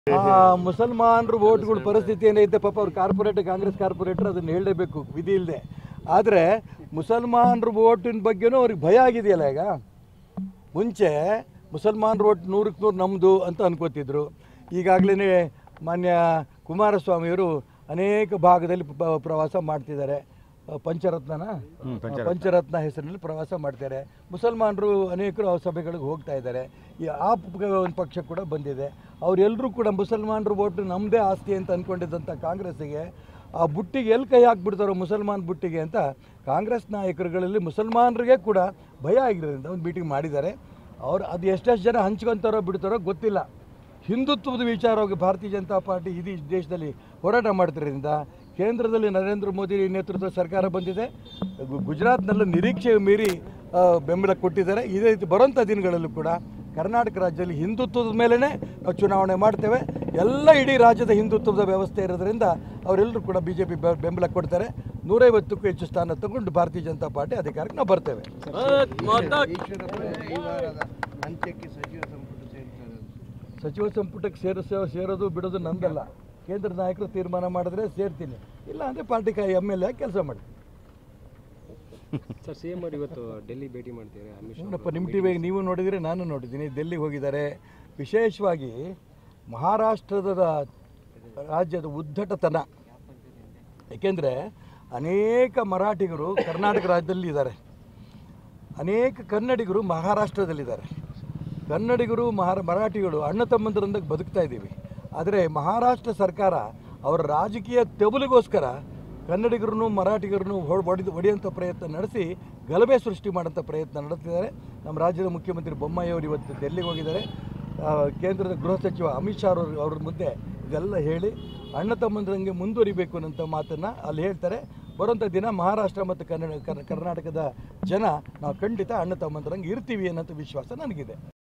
ಆ ಮುಸಲ್ಮಾನರು ವೋಟ್ಗಳ ಪರಿಸ್ಥಿತಿ ಏನೈತೆ ಪಾಪ ಅವ್ರು ಕಾರ್ಪೊರೇಟ್ ಕಾಂಗ್ರೆಸ್ ಕಾರ್ಪೊರೇಟರ್ ಅದನ್ನು ಹೇಳಲೇಬೇಕು ವಿಧಿ ಇಲ್ಲದೆ ಆದರೆ ಮುಸಲ್ಮಾನರು ವೋಟಿನ ಬಗ್ಗೆನೂ ಅವ್ರಿಗೆ ಭಯ ಆಗಿದೆಯಲ್ಲ ಈಗ ಮುಂಚೆ ಮುಸಲ್ಮಾನರು ವೋಟ್ ನೂರಕ್ಕೆ ನೂರು ನಮ್ಮದು ಅಂತ ಅನ್ಕೋತಿದ್ರು ಈಗಾಗಲೇ ಮಾನ್ಯ ಕುಮಾರಸ್ವಾಮಿಯವರು ಅನೇಕ ಭಾಗದಲ್ಲಿ ಪ- ಪ್ರವಾಸ ಮಾಡ್ತಿದ್ದಾರೆ ಆ, ಪಂಚರತ್ನನ ಪಂಚರತ್ನ ಹೆಸರಿನಲ್ಲಿ ಪ್ರವಾಸ ಮಾಡ್ತಾರೆ ಮುಸಲ್ಮಾನರು ಅನೇಕರು ಅವ್ರ ಸಭೆಗಳಿಗೆ ಹೋಗ್ತಾ ಇದ್ದಾರೆ ಈ ಆ ಪ- ಒಂದು ಪಕ್ಷ ಕೂಡ ಬಂದಿದೆ ಅವರೆಲ್ಲರೂ ಕೂಡ ಮುಸಲ್ಮಾನರು ಓಟು ನಮ್ಮದೇ ಆಸ್ತಿ ಅಂತ ಅಂದ್ಕೊಂಡಿದ್ದಂಥ ಕಾಂಗ್ರೆಸ್ಸಿಗೆ ಆ ಬುಟ್ಟಿಗೆ ಎಲ್ಲಿ ಕೈ ಹಾಕ್ಬಿಡ್ತಾರೋ ಮುಸಲ್ಮಾನ್ ಬುಟ್ಟಿಗೆ ಅಂತ ಕಾಂಗ್ರೆಸ್ ನಾಯಕರುಗಳಲ್ಲಿ ಮುಸಲ್ಮಾನರಿಗೆ ಕೂಡ ಭಯ ಆಗಿರೋದ್ರಿಂದ ಒಂದು ಮೀಟಿಂಗ್ ಮಾಡಿದ್ದಾರೆ ಅವ್ರು ಅದು ಎಷ್ಟೆಷ್ಟು ಜನ ಹಂಚ್ಕೊತಾರೋ ಬಿಡ್ತಾರೋ ಗೊತ್ತಿಲ್ಲ ಹಿಂದುತ್ವದ ವಿಚಾರವಾಗಿ ಭಾರತೀಯ ಜನತಾ ಪಾರ್ಟಿ ಇಡೀ ದೇಶದಲ್ಲಿ ಹೋರಾಟ ಮಾಡ್ತಿರೋದ್ರಿಂದ ಕೇಂದ್ರದಲ್ಲಿ ನರೇಂದ್ರ ಮೋದಿ ನೇತೃತ್ವದ ಸರ್ಕಾರ ಬಂದಿದೆ ಗು- ಗುಜರಾತ್ನಲ್ಲೂ ನಿರೀಕ್ಷೆ ಮೀರಿ ಆ, ಬೆಂಬಲ ಕೊಟ್ಟಿದ್ದಾರೆ ಇದೇ ರೀತಿ ಬರುವಂಥ ದಿನಗಳಲ್ಲೂ ಕೂಡ ಕರ್ನಾಟಕ ರಾಜ್ಯದಲ್ಲಿ ಹಿಂದುತ್ವದ ಮೇಲೇ ನಾವು ಚುನಾವಣೆ ಮಾಡ್ತೇವೆ ಎಲ್ಲ ಇಡೀ ರಾಜ್ಯದ ಹಿಂದುತ್ವದ ವ್ಯವಸ್ಥೆ ಇರೋದ್ರಿಂದ ಅವರೆಲ್ಲರೂ ಕೂಡ ಬಿ ಜೆ ಪಿ ಬೆಂಬಲ ಕೊಡ್ತಾರೆ ನೂರೈವತ್ತಕ್ಕೂ ಹೆಚ್ಚು ಸ್ಥಾನ ತಗೊಂಡು ಭಾರತೀಯ ಜನತಾ ಪಾರ್ಟಿ ಅಧಿಕಾರಕ್ಕೆ ನಾವು ಬರ್ತೇವೆ ಅಂತ್ಯಕ್ಕೆ ಸಚಿವ ಸಂಪುಟ ಸೇರ್ತಾರೆ ಸಚಿವ ಸಂಪುಟಕ್ಕೆ ಸೇರಿಸೋ ಸೇರೋದು ಬಿಡೋದು ನಂದಲ್ಲ ಕೇಂದ್ರ ನಾಯಕರು ತೀರ್ಮಾನ ಮಾಡಿದ್ರೆ ಸೇರ್ತೀನಿ ಇಲ್ಲ ಅಂದರೆ ಪಾರ್ಟಿ ಕೈ ಎಮ್ ಎಲ್ ಎ ಕೆಲಸ ಮಾಡಿ ಸರ್ ಸಿ ಎಂ ಅವರು ಇವತ್ತು ಡೆಲ್ಲಿ ಭೇಟಿ ಮಾಡ್ತೀರಿ ಅಮಿತ್ ಶಾ ಏನಪ್ಪ ನಿಮ್ಮ ಟಿ ನೀವು ನೋಡಿದರೆ ನಾನು ನೋಡಿದ್ದೀನಿ ಡೆಲ್ಲಿಗೆ ಹೋಗಿದ್ದಾರೆ ವಿಶೇಷವಾಗಿ ಮಹಾರಾಷ್ಟ್ರದ ರಾಜ್ಯದ ಉದ್ದಟತನ ಏಕೆಂದರೆ ಅನೇಕ ಮರಾಠಿಗರು ಕರ್ನಾಟಕ ರಾಜ್ಯದಲ್ಲಿ ಇದ್ದಾರೆ ಅನೇಕ ಕನ್ನಡಿಗರು ಮಹಾರಾಷ್ಟ್ರದಲ್ಲಿದ್ದಾರೆ ಕನ್ನಡಿಗರು ಮಹಾರ ಮರಾಠಿಗಳು ಅಣ್ಣ ತಮ್ಮಂದರಿಂದ ಬದುಕ್ತಾ ಇದ್ದೀವಿ ಆದರೆ ಮಹಾರಾಷ್ಟ್ರ ಸರ್ಕಾರ ಅವರ ರಾಜಕೀಯ ತೆಬಲಿಗೋಸ್ಕರ ಕನ್ನಡಿಗರನ್ನು ಮರಾಠಿಗರನ್ನು ಹೊಡ್ ಹೊಡೆದು ಹೊಡೆಯುವಂಥ ಪ್ರಯತ್ನ ನಡೆಸಿ ಗಲಭೆ ಸೃಷ್ಟಿ ಮಾಡೋಂಥ ಪ್ರಯತ್ನ ನಡೆಸ್ತಿದ್ದಾರೆ ನಮ್ಮ ರಾಜ್ಯದ ಮುಖ್ಯಮಂತ್ರಿ ಬೊಮ್ಮಾಯಿ ಅವರು ಇವತ್ತು ಡೆಲ್ಲಿಗೆ ಹೋಗಿದ್ದಾರೆ ಆ, ಕೇಂದ್ರದ ಗೃಹ ಸಚಿವ ಅಮಿತ್ ಶಾ ಅವರು ಅವ್ರ ಮುಂದೆ ಇದೆಲ್ಲ ಹೇಳಿ ಅಣ್ಣ ತಮ್ಮಂದ್ರಂಗೆ ಮುಂದುವರಿಬೇಕು ಅನ್ನೋಂಥ ಮಾತನ್ನು ಅಲ್ಲಿ ಹೇಳ್ತಾರೆ ಬರುವಂಥ ದಿನ ಮಹಾರಾಷ್ಟ್ರ ಮತ್ತು ಕನ್ನಡ ಕರ್ನಾಟಕದ ಜನ ನಾವು ಖಂಡಿತ ಅಣ್ಣ ತಮ್ಮಂದ್ರಂಗೆ ಇರ್ತೀವಿ ಅನ್ನೋಂಥ ವಿಶ್ವಾಸ ನನಗಿದೆ